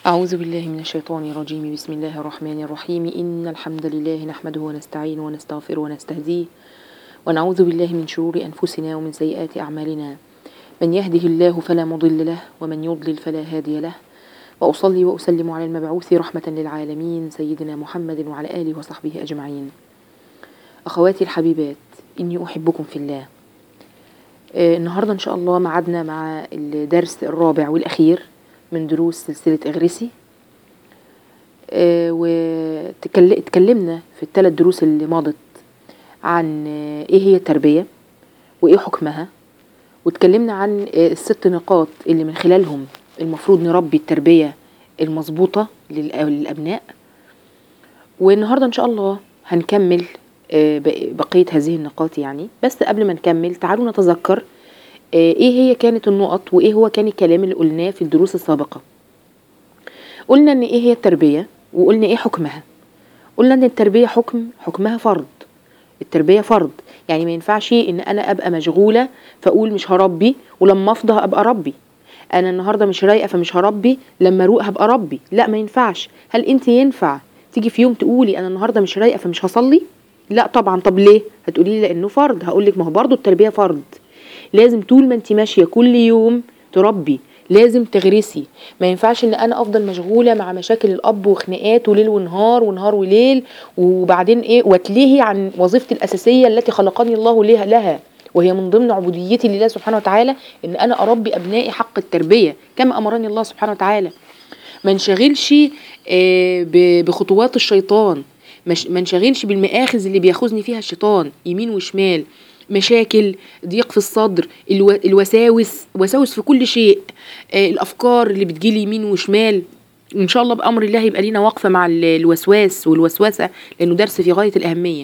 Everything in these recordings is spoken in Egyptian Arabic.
أعوذ بالله من الشيطان الرجيم بسم الله الرحمن الرحيم إن الحمد لله نحمده ونستعينه ونستغفره ونستهديه ونعوذ بالله من شرور أنفسنا ومن سيئات أعمالنا من يهده الله فلا مضل له ومن يضلل فلا هادي له وأصلي وأسلم على المبعوث رحمة للعالمين سيدنا محمد وعلى آله وصحبه أجمعين أخواتي الحبيبات إني أحبكم في الله آه، النهاردة إن شاء الله معادنا مع الدرس الرابع والأخير من دروس سلسلة إغريسي واتكلمنا في الثلاث دروس اللي مضت عن آه، إيه هي التربية وإيه حكمها واتكلمنا عن آه، الست نقاط اللي من خلالهم المفروض نربي التربية المظبوطة للأ- للأبناء والنهاردة إن شاء الله هنكمل آه، بق- بقية هذه النقاط يعني بس قبل ما نكمل تعالوا نتذكر آه، ايه هي كانت النقط وايه هو كان الكلام اللي قلناه في الدروس السابقة قلنا ان ايه هي التربية وقلنا ايه حكمها قلنا ان التربية حكم حكمها فرض التربية فرض يعني ما ينفعش ان انا ابقى مشغولة فاقول مش هربي ولما افضى ابقى ربي انا النهارده مش رايقه فمش هربي لما اروق هبقى ربي لا ما ينفعش هل انت ينفع تيجي في يوم تقولي انا النهارده مش رايقه فمش هصلي لا طبعا طب ليه هتقولي لي لانه فرض هقول لك ما هو برضه التربيه فرض لازم طول ما انت ماشيه كل يوم تربي لازم تغرسي ما ينفعش ان انا افضل مشغوله مع مشاكل الاب وخناقات وليل ونهار ونهار وليل وبعدين ايه واتلهي عن وظيفتي الاساسيه التي خلقني الله لها لها وهي من ضمن عبوديتي لله سبحانه وتعالى ان انا اربي ابنائي حق التربيه كما امرني الله سبحانه وتعالى ما انشغلش آه، ب- بخطوات الشيطان مش- ما انشغلش بالمآخذ اللي بياخذني فيها الشيطان يمين وشمال مشاكل ضيق في الصدر الو- الوساوس وساوس في كل شيء آه، الافكار اللي بتجيلي يمين وشمال ان شاء الله بامر الله يبقى لينا وقفه مع ال- الوسواس والوسوسه لانه درس في غايه الاهميه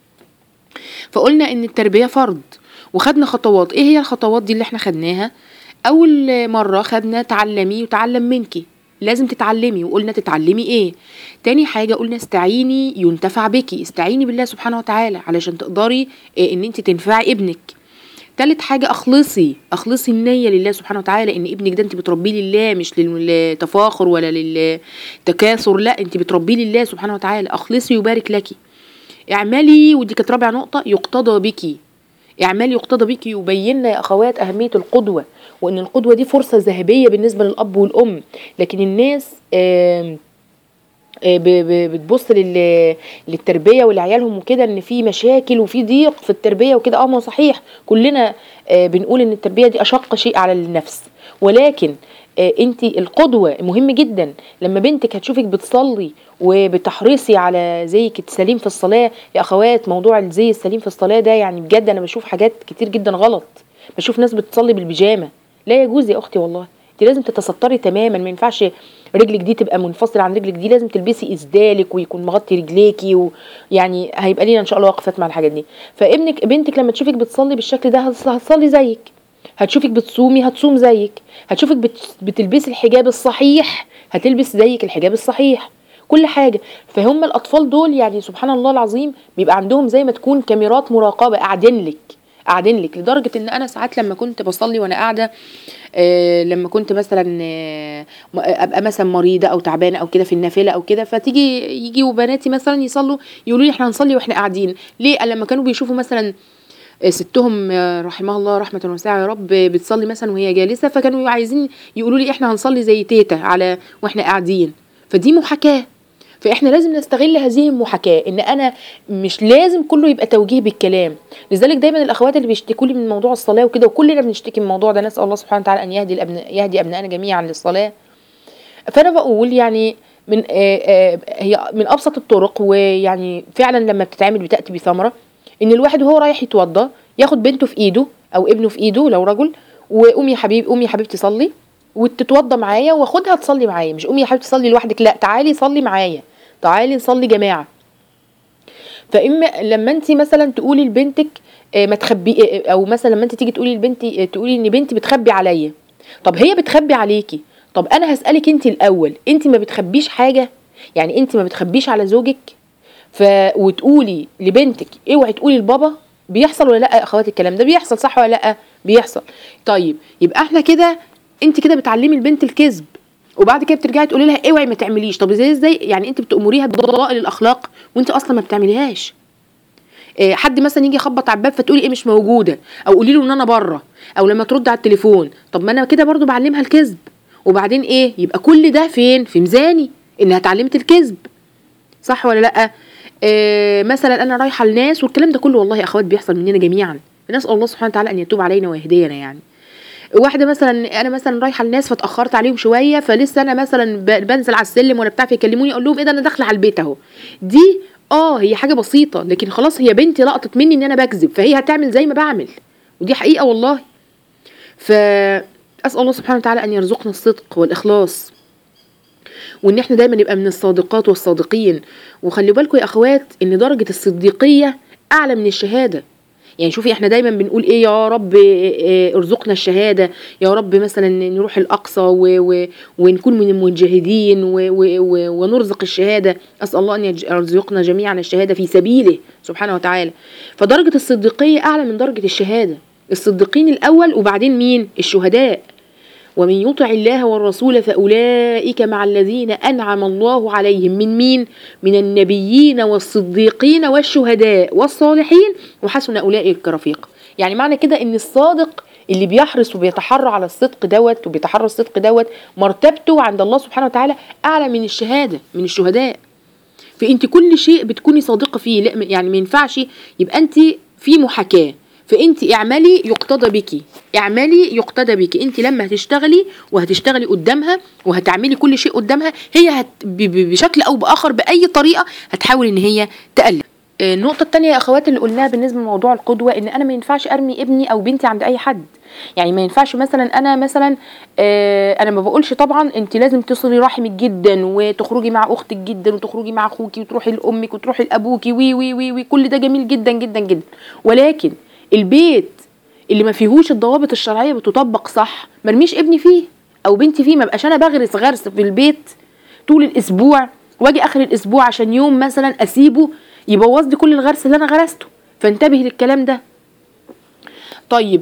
فقلنا ان التربيه فرض وخدنا خطوات ايه هي الخطوات دي اللي احنا خدناها اول مره خدنا تعلمي وتعلم منك لازم تتعلمي وقلنا تتعلمي ايه تاني حاجة قلنا استعيني ينتفع بك استعيني بالله سبحانه وتعالى علشان تقدري إيه ان انت تنفعي ابنك تالت حاجة اخلصي اخلصي النية لله سبحانه وتعالى ان ابنك ده انت بتربيه لله مش للتفاخر ولا للتكاثر لا انت بتربيه لله سبحانه وتعالى اخلصي يبارك لك اعملي ودي كانت رابع نقطة يقتضى بك اعمال يقتضى بك يبين لنا يا اخوات اهميه القدوه وان القدوه دي فرصه ذهبيه بالنسبه للاب والام لكن الناس آم آه، ب- ب- بتبص لل- للتربيه ولعيالهم وكده ان في مشاكل وفي ضيق في التربيه وكده اه ما هو صحيح كلنا آه، بنقول ان التربيه دي اشق شيء على النفس ولكن انت القدوه مهم جدا لما بنتك هتشوفك بتصلي وبتحرصي على زيك السليم في الصلاه يا اخوات موضوع الزي السليم في الصلاه ده يعني بجد انا بشوف حاجات كتير جدا غلط بشوف ناس بتصلي بالبيجامه لا يجوز يا اختي والله انت لازم تتستري تماما ما ينفعش رجلك دي تبقى منفصله عن رجلك دي لازم تلبسي اسدالك ويكون مغطي رجليكي ويعني هيبقى لينا ان شاء الله وقفات مع الحاجات دي فابنك بنتك لما تشوفك بتصلي بالشكل ده هتص- هتصلي زيك هتشوفك بتصومي هتصوم زيك هتشوفك بت- بتلبسي الحجاب الصحيح هتلبس زيك الحجاب الصحيح كل حاجه فهم الاطفال دول يعني سبحان الله العظيم بيبقى عندهم زي ما تكون كاميرات مراقبه قاعدين لك قاعدين لك لدرجه ان انا ساعات لما كنت بصلي وانا قاعده آه لما كنت مثلا آه م- ابقى مثلا مريضه او تعبانه او كده في النافله او كده فتيجي يجي بناتي مثلا يصلوا يقولوا لي احنا هنصلي واحنا قاعدين ليه لما كانوا بيشوفوا مثلا آه، ستهم آه، رحمها الله رحمه واسعه يا رب آه، بتصلي مثلا وهي جالسه فكانوا عايزين يقولوا لي احنا هنصلي زي تيتا على واحنا قاعدين فدي محاكاه فاحنا لازم نستغل هذه المحاكاه ان انا مش لازم كله يبقى توجيه بالكلام لذلك دايما الاخوات اللي بيشتكوا لي من موضوع الصلاه وكده وكلنا بنشتكي من الموضوع ده نسال الله سبحانه وتعالى ان يهدي الابناء يهدي ابنائنا جميعا للصلاه فانا بقول يعني من آه آه هي من ابسط الطرق ويعني فعلا لما بتتعمل بتاتي بثمره ان الواحد وهو رايح يتوضى ياخد بنته في ايده او ابنه في ايده لو رجل وقومي يا حبيبي قومي يا حبيبتي صلي وتتوضى معايا واخدها تصلي معايا مش قومي يا حبيبتي صلي لوحدك لا تعالي صلي معايا تعالي نصلي جماعه فاما لما انت مثلا تقولي لبنتك آه، ما تخبي آه، او مثلا لما انت تيجي تقولي لبنتي آه، تقولي ان بنتي بتخبي عليا طب هي بتخبي عليكي طب انا هسالك انت الاول انت ما بتخبيش حاجه يعني انت ما بتخبيش على زوجك ف وتقولي لبنتك اوعي تقولي لبابا بيحصل ولا لا يا اخواتي الكلام ده بيحصل صح ولا لا بيحصل طيب يبقى احنا كده انت كده بتعلمي البنت الكذب وبعد كده بترجعي تقولي لها اوعي ما تعمليش طب ازاي ازاي يعني انت بتامريها بضلائل الاخلاق وانت اصلا ما بتعمليهاش آه، حد مثلا يجي يخبط على الباب فتقولي ايه مش موجوده او قولي له ان انا بره او لما ترد على التليفون طب ما انا كده برضو بعلمها الكذب وبعدين ايه يبقى كل ده فين في ميزاني انها اتعلمت الكذب صح ولا لا آه مثلا انا رايحه لناس والكلام ده كله والله يا اخوات بيحصل مننا جميعا نسال الله سبحانه وتعالى ان يتوب علينا ويهدينا يعني واحده مثلا انا مثلا رايحه للناس فاتاخرت عليهم شويه فلسه انا مثلا ب- بنزل على السلم ولا بتاع فيكلموني اقول لهم ايه ده انا داخله على البيت اهو دي اه هي حاجه بسيطه لكن خلاص هي بنتي لقطت مني ان انا بكذب فهي هتعمل زي ما بعمل ودي حقيقه والله فاسال الله سبحانه وتعالى ان يرزقنا الصدق والاخلاص وان احنا دايما نبقى من الصادقات والصادقين وخلي بالكم يا اخوات ان درجه الصديقيه اعلى من الشهاده يعني شوفي احنا دايما بنقول ايه يا رب إيه ارزقنا الشهاده يا رب مثلا نروح الاقصى و و ونكون من المجاهدين و و و ونرزق الشهاده اسال الله ان يج- يرزقنا جميعا الشهاده في سبيله سبحانه وتعالى فدرجه الصديقيه اعلى من درجه الشهاده الصديقين الاول وبعدين مين الشهداء ومن يطع الله والرسول فأولئك مع الذين أنعم الله عليهم من مين؟ من النبيين والصديقين والشهداء والصالحين وحسن أولئك رفيق يعني معنى كده إن الصادق اللي بيحرص وبيتحرى على الصدق دوت وبيتحرى الصدق دوت مرتبته عند الله سبحانه وتعالى أعلى من الشهادة من الشهداء فانت كل شيء بتكوني صادقه فيه لا يعني ما ينفعش يبقى انت في محاكاه فانت اعملي يقتضى بك اعملي يقتدى بك انت لما هتشتغلي وهتشتغلي قدامها وهتعملي كل شيء قدامها هي هت ب- ب- بشكل او باخر باي طريقه هتحاول ان هي تقلد آه، النقطة التانية يا اخوات اللي قلناها بالنسبة لموضوع القدوة ان انا ما ينفعش ارمي ابني او بنتي عند اي حد يعني ما ينفعش مثلا انا مثلا آه انا ما بقولش طبعا انت لازم تصلي رحمك جدا وتخرجي مع اختك جدا وتخرجي مع اخوكي وتروحي لامك وتروحي لابوكي وي وي وي وي كل ده جميل جدا جدا جدا ولكن البيت اللي ما فيهوش الضوابط الشرعيه بتطبق صح مرميش ابني فيه او بنتي فيه ما بقاش انا بغرس غرس في البيت طول الاسبوع واجي اخر الاسبوع عشان يوم مثلا اسيبه يبوظ لي كل الغرس اللي انا غرسته فانتبه للكلام ده طيب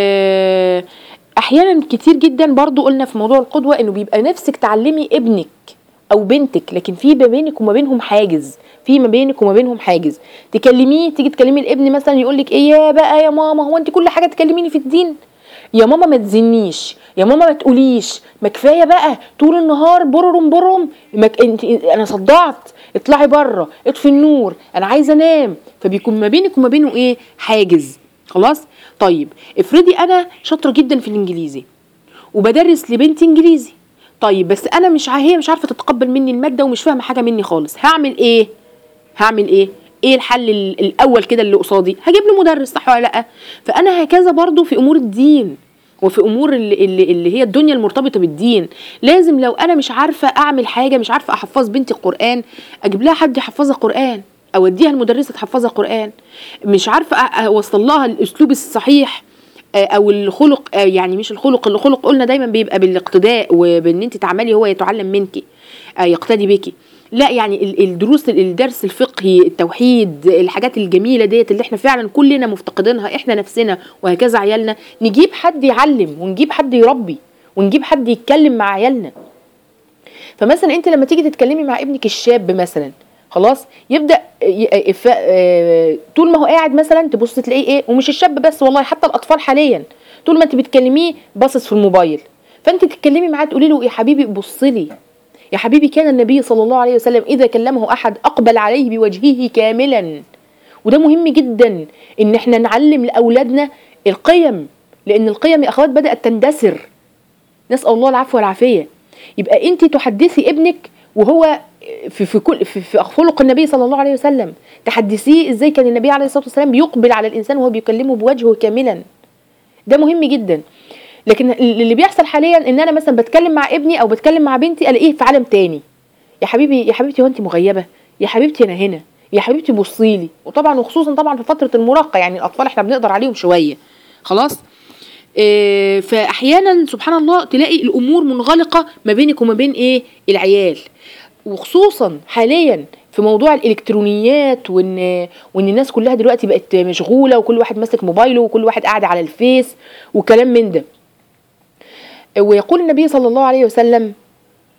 آه احيانا كتير جدا برضو قلنا في موضوع القدوه انه بيبقى نفسك تعلمي ابنك او بنتك لكن في ما بينك وما بينهم حاجز في ما بينك وما بينهم حاجز تكلميه تيجي تكلمي الابن مثلا يقول لك ايه يا بقى يا ماما هو انت كل حاجه تكلميني في الدين يا ماما ما تزنيش يا ماما ما تقوليش ما كفايه بقى طول النهار بررم برم ما ك... انت انا صدعت اطلعي بره اطفي النور انا عايزه انام فبيكون ما بينك وما بينه ايه حاجز خلاص طيب افرضي انا شاطره جدا في الانجليزي وبدرس لبنتي انجليزي طيب بس انا مش ع- هي مش عارفه تتقبل مني الماده ومش فاهمه حاجه مني خالص هعمل ايه هعمل ايه ايه الحل ال- الاول كده اللي قصادي هجيب له مدرس صح ولا لا فانا هكذا برضو في امور الدين وفي امور اللي, اللي, اللي هي الدنيا المرتبطه بالدين لازم لو انا مش عارفه اعمل حاجه مش عارفه احفظ بنتي القران اجيب لها حد يحفظها قران اوديها المدرسه تحفظها قران مش عارفه أ- اوصل لها الاسلوب الصحيح آه، او الخلق آه، يعني مش الخلق الخلق قلنا دايما بيبقى بالاقتداء وبان انت تعملي هو يتعلم منك آه، يقتدي بك لا يعني ال- الدروس الدرس الفقهي التوحيد الحاجات الجميله ديت اللي احنا فعلا كلنا مفتقدينها احنا نفسنا وهكذا عيالنا نجيب حد يعلم ونجيب حد يربي ونجيب حد يتكلم مع عيالنا فمثلا انت لما تيجي تتكلمي مع ابنك الشاب مثلا خلاص يبدا ي- ف- آه، طول ما هو قاعد مثلا تبص تلاقيه ايه ومش الشاب بس والله حتى الاطفال حاليا طول ما انت بتكلميه باصص في الموبايل فانت تتكلمي معاه تقولي له يا حبيبي بص لي يا حبيبي كان النبي صلى الله عليه وسلم اذا كلمه احد اقبل عليه بوجهه كاملا وده مهم جدا ان احنا نعلم لاولادنا القيم لان القيم يا اخوات بدات تندثر نسال الله العفو والعافيه يبقى انت تحدثي ابنك وهو في في كل في, في خلق النبي صلى الله عليه وسلم تحدثيه ازاي كان النبي عليه الصلاه والسلام بيقبل على الانسان وهو بيكلمه بوجهه كاملا ده مهم جدا لكن اللي بيحصل حاليا ان انا مثلا بتكلم مع ابني او بتكلم مع بنتي الاقيه في عالم تاني يا حبيبي يا حبيبتي هو انت مغيبه يا حبيبتي انا هنا يا حبيبتي بصي لي وطبعا وخصوصا طبعا في فتره المراهقه يعني الاطفال احنا بنقدر عليهم شويه خلاص إيه فاحيانا سبحان الله تلاقي الامور منغلقه ما بينك وما بين ايه العيال وخصوصا حاليا في موضوع الالكترونيات وان وان الناس كلها دلوقتي بقت مشغوله وكل واحد ماسك موبايله وكل واحد قاعد على الفيس وكلام من ده ويقول النبي صلى الله عليه وسلم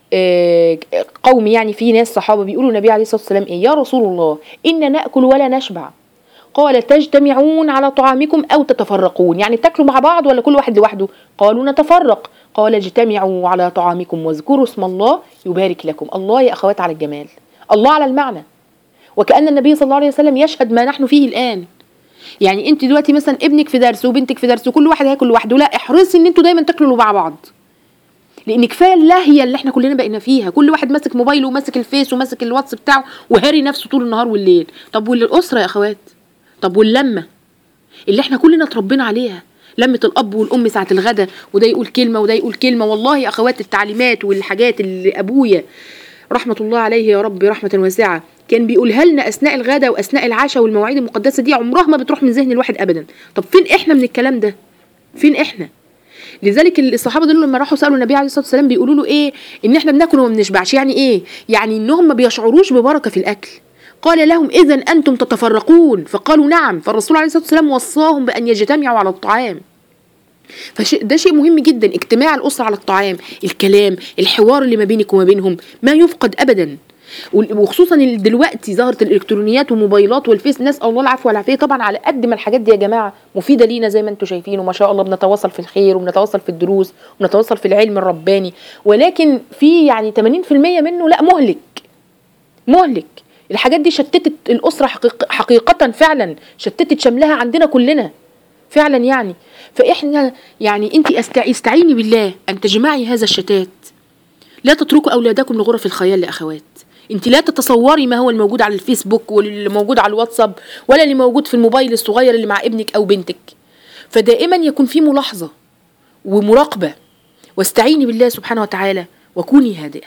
آه، قوم يعني في ناس صحابه بيقولوا النبي عليه الصلاه والسلام ايه يا رسول الله ان ناكل ولا نشبع قال تجتمعون على طعامكم او تتفرقون يعني بتاكلوا مع بعض ولا كل واحد لوحده قالوا نتفرق قال اجتمعوا على طعامكم واذكروا اسم الله يبارك لكم الله يا اخوات على الجمال الله على المعنى وكأن النبي صلى الله عليه وسلم يشهد ما نحن فيه الآن يعني انت دلوقتي مثلا ابنك في درس وبنتك في درس وكل واحد هياكل لوحده لا احرصي ان انتوا دايما تاكلوا مع بعض لان كفايه اللهيه اللي احنا كلنا بقينا فيها كل واحد ماسك موبايله وماسك الفيس وماسك الواتس بتاعه وهاري نفسه طول النهار والليل طب والاسره يا اخوات طب واللمه اللي احنا كلنا اتربينا عليها لمة الأب والأم ساعة الغدا وده يقول كلمة وده يقول كلمة والله يا أخوات التعليمات والحاجات اللي أبويا رحمة الله عليه يا رب رحمة واسعة كان بيقولها لنا أثناء الغدا وأثناء العشاء والمواعيد المقدسة دي عمرها ما بتروح من ذهن الواحد أبدا طب فين إحنا من الكلام ده فين إحنا لذلك الصحابه دول لما راحوا سالوا النبي عليه الصلاه والسلام بيقولوا له ايه ان احنا بناكل وما بنشبعش يعني ايه يعني انهم ما بيشعروش ببركه في الاكل قال لهم اذا انتم تتفرقون فقالوا نعم فالرسول عليه الصلاه والسلام وصاهم بان يجتمعوا على الطعام فده شيء مهم جدا اجتماع الاسره على الطعام الكلام الحوار اللي ما بينك وما بينهم ما يفقد ابدا وخصوصا دلوقتي ظهرت الالكترونيات والموبايلات والفيس نسال الله العفو والعافيه طبعا على قد ما الحاجات دي يا جماعه مفيده لينا زي ما انتم شايفين وما شاء الله بنتواصل في الخير وبنتواصل في الدروس وبنتواصل في العلم الرباني ولكن في يعني 80% منه لا مهلك مهلك الحاجات دي شتتت الاسره حقيق حقيقه فعلا شتتت شملها عندنا كلنا فعلا يعني فاحنا يعني انت استعيني بالله ان تجمعي هذا الشتات لا تتركوا اولادكم لغرف الخيال يا اخوات انت لا تتصوري ما هو الموجود على الفيسبوك واللي موجود على الواتساب ولا اللي موجود في الموبايل الصغير اللي مع ابنك او بنتك فدائما يكون في ملاحظه ومراقبه واستعيني بالله سبحانه وتعالى وكوني هادئه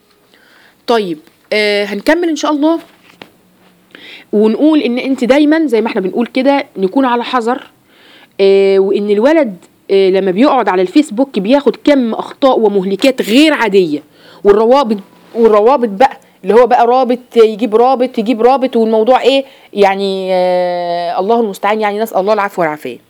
طيب آه هنكمل ان شاء الله ونقول ان انت دايما زي ما احنا بنقول كده نكون على حذر آه وان الولد آه لما بيقعد على الفيسبوك بياخد كم اخطاء ومهلكات غير عاديه والروابط والروابط بقى اللي هو بقى رابط يجيب رابط يجيب رابط والموضوع ايه يعني آه الله المستعان يعني نسال الله العفو والعافيه